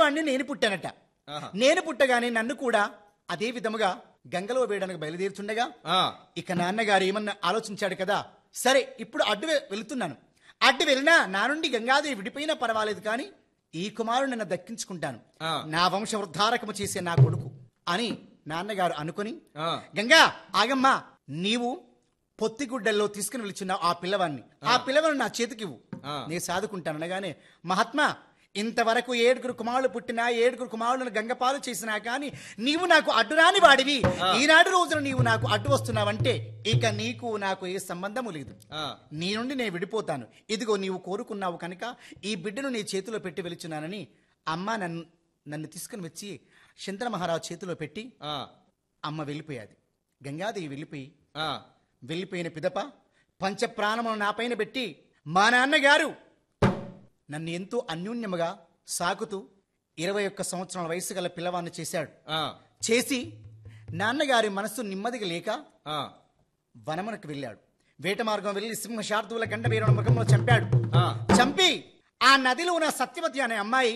వాడిని నేను పుట్టానట ఆహా. నేను పుట్టగానే నన్ను కూడా అదే విధముగా గంగలో వేయడానికి బయలుదేరుతుండగా ఆ, ఇక నాన్నగారు ఏమన్నా ఆలోచించాడు కదా సరే ఇప్పుడు అడ్డు వె- వెళుతున్నాను అడ్డు వెళ్ళినా నా నుండి గంగాదేవి విడిపోయినా పర్వాలేదు కానీ ఈ కుమారుడు నన్ను దక్కించుకుంటాను ఆ. నా వంశ వృద్ధారకము చేసే నా కొడుకు అని నాన్నగారు అనుకుని ఆ. గంగా ఆగమ్మా నీవు పొత్తిగుడ్డల్లో తీసుకుని వెళ్తున్నావు ఆ పిల్లవాడిని ఆ పిల్లవాడిని నా చేతికివ్వు ఆ. నేను సాదుకుంటాను అనగానే మహాత్మా ఇంతవరకు ఏడుగురు కుమారులు పుట్టినా ఏడుగురు కుమారులను గంగపాలు చేసినా కానీ నీవు నాకు అడ్డురాని వాడివి ఈనాడు రోజున నీవు నాకు అడ్డు వస్తున్నావంటే ఇక నీకు నాకు ఏ సంబంధము లేదు ఆ, నీ నుండి నేను విడిపోతాను ఇదిగో నీవు కోరుకున్నావు కనుక ఈ బిడ్డను నీ చేతిలో పెట్టి వెలుచున్నానని అమ్మ నన్ను నన్ను తీసుకుని వచ్చి శంతన మహారాజు చేతిలో పెట్టి ఆ, అమ్మ వెళ్ళిపోయాది గంగాదేవి వెళ్ళిపోయి ఆ, వెళ్ళిపోయిన పిదప పంచ ప్రాణమును నా పైన పెట్టి మా నాన్నగారు నన్ను ఎంతో అన్యోన్యముగా సాకుతూ ఇరవై ఒక్క సంవత్సరాల వయసు గల పిల్లవాడిని చేశాడు ఆ, చేసి నాన్నగారి మనస్సు నెమ్మదిగా లేక ఆ, వనమునకు వెళ్ళాడు వేట మార్గం వెళ్ళి సింహ శార్దువుల గండ వీరుల మృగంలో చంపాడు ఆ. చంపి ఆ నదిలో ఉన్న సత్యవతి అనే అమ్మాయి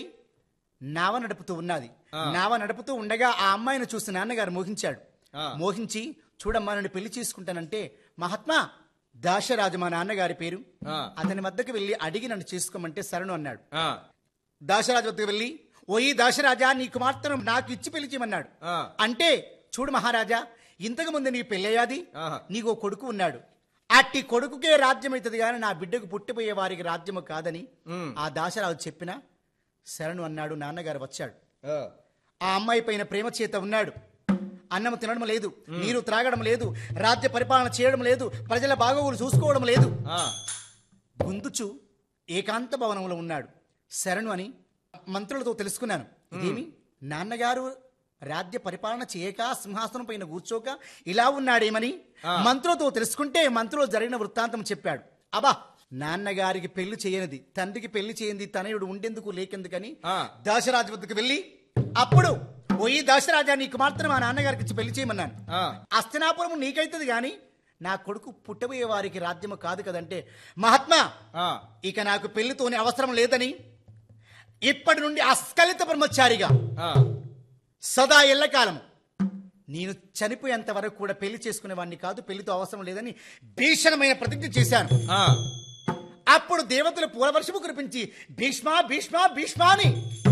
నావ నడుపుతూ ఉన్నది ఆ. నావ నడుపుతూ ఉండగా ఆ అమ్మాయిని చూసి నాన్నగారు మోహించాడు ఆ. మోహించి చూడమ్మా నన్ను పెళ్లి చేసుకుంటానంటే మహాత్మా దాశరాజు మా నాన్నగారి పేరు ఆ. అతని వద్దకు వెళ్ళి అడిగి నన్ను చేసుకోమంటే సరణు అన్నాడు ఆ, దాశరాజు వద్దకు వెళ్ళి ఓయి దాశరాజా నీ కుమార్తెను నాకు ఇచ్చి పెళ్లి చేయమన్నాడు ఆ. అంటే చూడు మహారాజా ఇంతకు ముందు నీ పెళ్ళయ్యాది ఆహా. నీకు ఓ కొడుకు ఉన్నాడు అట్టి కొడుకుకే రాజ్యం అవుతుంది కానీ నా బిడ్డకు పుట్టిపోయే వారికి రాజ్యము కాదని ఉమ్. ఆ దాశరాజు చెప్పిన శరణు అన్నాడు నాన్నగారు వచ్చాడు ఆ, ఆ అమ్మాయి పైన ప్రేమ చేత ఉన్నాడు అన్నం తినడం లేదు నీరు త్రాగడం లేదు రాజ్య పరిపాలన చేయడం లేదు ప్రజల బాగోగులు చూసుకోవడం లేదు ఆ, గుందుచు ఏకాంత భవనంలో ఉన్నాడు శరణు అని మంత్రులతో తెలుసుకున్నాను ఇదేమి నాన్నగారు రాజ్య పరిపాలన చేయక సింహాసనం పైన కూర్చోక ఇలా ఉన్నాడేమని ఆ. మంత్రులతో తెలుసుకుంటే మంత్రులు జరిగిన వృత్తాంతం చెప్పాడు అబ్బా నాన్నగారికి పెళ్లి చేయనిది తండ్రికి పెళ్లి చేయంది తనయుడు ఉండేందుకు లేకెందుకని ఆ. దాశరాజు వద్దకు వెళ్ళి అప్పుడు పోయి దాశరాజా నీ కుమార్తెను మా నాన్నగారికి ఇచ్చి పెళ్లి చేయమన్నాను ఆ, అస్తినాపురం నీకైతుంది గాని నా కొడుకు పుట్టబోయే వారికి రాజ్యము కాదు కదంటే మహాత్మా ఆ, ఇక నాకు పెళ్లితోనే అవసరం లేదని ఇప్పటి నుండి అస్కలిత బ్రహ్మచారిగా ఆ, సదా ఎల్లకాలం నేను చనిపోయేంత వరకు కూడా పెళ్లి చేసుకునే వాడిని కాదు పెళ్లితో అవసరం లేదని భీషణమైన ప్రతిజ్ఞ చేశాను ఆ, అప్పుడు దేవతలు పూలవర్షము కురిపించి భీష్మా భీష్మా భీష్మా అని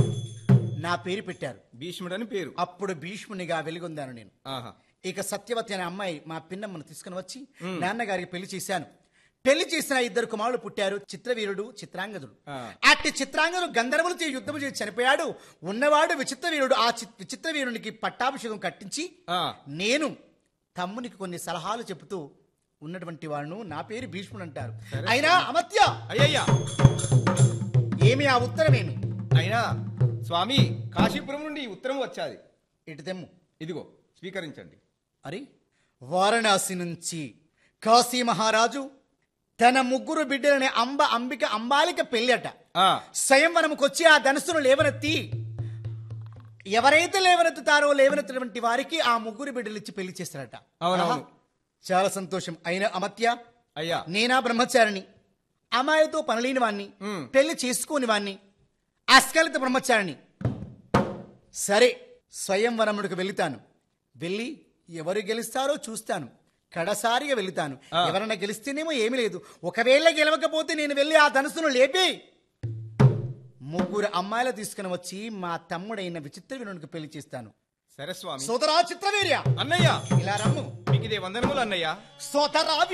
నా పేరు పెట్టారు భీష్ముడని పేరు అప్పుడు భీష్మునిగా వెలుగొందాను నేను ఆహా ఇక సత్యవతి అనే అమ్మాయి మా పిన్నమ్మను తీసుకుని వచ్చి నాన్నగారికి పెళ్లి చేశాను పెళ్లి చేసిన ఇద్దరు కుమారులు పుట్టారు చిత్రవీరుడు చిత్రాంగదుడు ఆ. అట్టి చిత్రాంగదుడు గంధర్వులతో యుద్ధం చేసి చనిపోయాడు ఉన్నవాడు విచిత్రవీరుడు ఆ చి- విచిత్రవీరునికి పట్టాభిషేకం కట్టించి ఆ, నేను తమ్మునికి కొన్ని సలహాలు చెబుతూ ఉన్నటువంటి వాడును నా పేరు భీష్ముడు అంటారు అయినా అమత్య అయ్యయ్యా ఏమి ఆ ఉత్తరమేమి అయినా స్వామి కాశీపురం నుండి ఈ ఉత్తరం వచ్చాది ఇటు తెమ్ము ఇదిగో స్వీకరించండి అరే వారణాసి నుంచి కాశీ మహారాజు తన ముగ్గురు బిడ్డలని అంబ అంబిక అంబాలిక పెళ్ళట ఆ, స్వయంవరముకొచ్చి ఆ ధనుసును లేవనెత్తి ఎవరైతే లేవనెత్తుతారో లేవనెత్తినటువంటి వారికి ఆ ముగ్గురు బిడ్డలు ఇచ్చి పెళ్లి చేస్తారట అవునవును. ఆహా, చాలా సంతోషం అయిన అమత్య అయ్యా నేనా బ్రహ్మచారిని అమ్మాయితో పనలేని వాణ్ణి మ్. పెళ్లి చేసుకోని వాణ్ణి అస్కలిత బ్రహ్మచారిని సరే స్వయంవరముడికి వెళుతాను వెళ్ళి ఎవరు గెలుస్తారో చూస్తాను కడసారిగా వెళుతాను ఆ. ఎవరన్నా గెలిస్తేనేమో ఏమీ లేదు ఒకవేళ గెలవకపోతే నేను వెళ్ళి ఆ ధనుసును లేపి ముగ్గురు అమ్మాయిలు తీసుకుని వచ్చి మా తమ్ముడైన విచిత్ర వినుడికి పెళ్లి చేస్తాను సరే స్వామి సోదరా చిత్రవీర్య అన్నయ్య ఇలా రమ్ము మీకు ఇదే వందనములు అన్నయ్య సోదరా